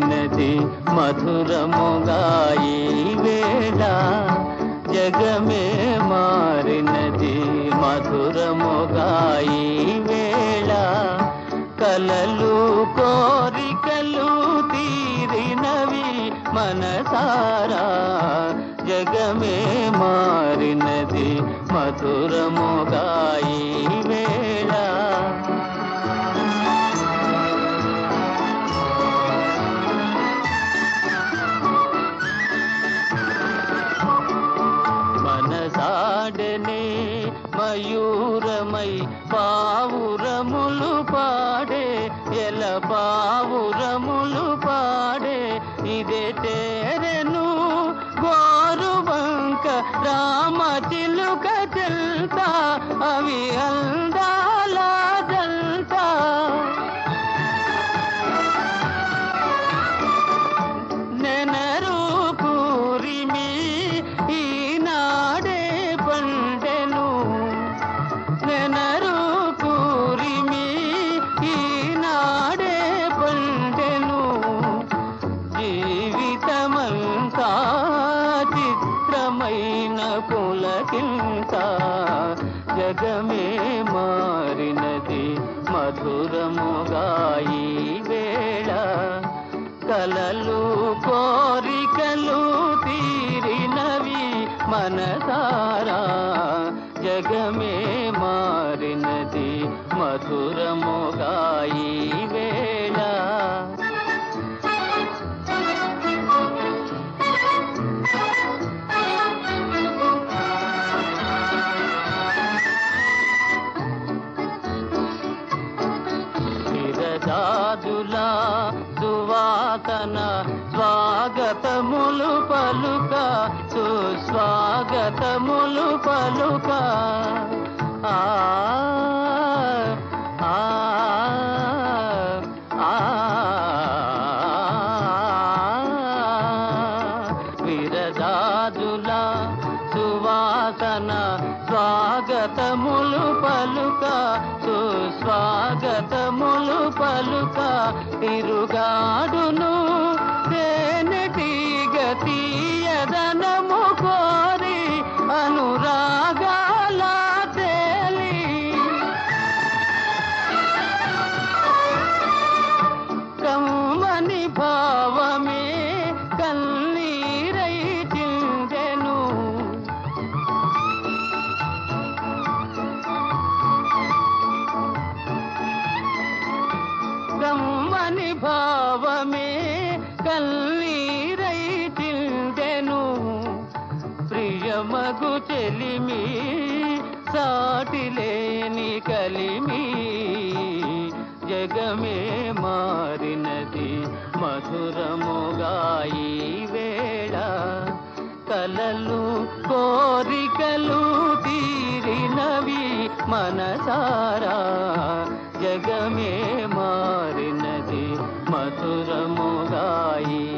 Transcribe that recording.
మారినది మధురముగా ఈ వేళ జగమే మారినది మధురముగా ఈ వేళ కలలు కోరికలు తీరినవి మనసారా జగమే మారినది మధురముగా ఈ వేళ మనసాడనే మయూరమై పావురములు పాడే ఎల పావురములు పాడే ఇదే తేరెను గోరుబంక రామ చిలుక చెల్తా అవి అందాల జల్తా నెనరు పూరిమి ఈనాడే పండెను నెనరు పూరిమి ఈనాడే పండెను జీవితమంతా చిత్రమైన పులకింత జగమే మారినది మధురముగా ఈ వేళ కలలు కోరికలు తీరినవి మనసారా జగమే మారినది మధురముగా ఈ వేళ విరజాజుల సువాసన స్వాగతములు పలుక సుస్వాగతములు పలుక ఆ ఆ ఆ విరజాజుల సువాసన స్వాగతములు పలుక సుస్వాగతములు పలుక తిరుగాడును తేనెటీగ తీయదనము కోరి అనురాగాల తేలి కమ్మని భావమే కన్నీరై చిందెను కమ్మని భావమే కన్నీరై చిందెను ప్రియమగు చెలిమి సాటిలేని కలిమి జగమే మారినది మధురముగా ఈ వేళ కలలు కోరికలు తీరినవి మనసారా జగమే మారినది మధురముగా ఈ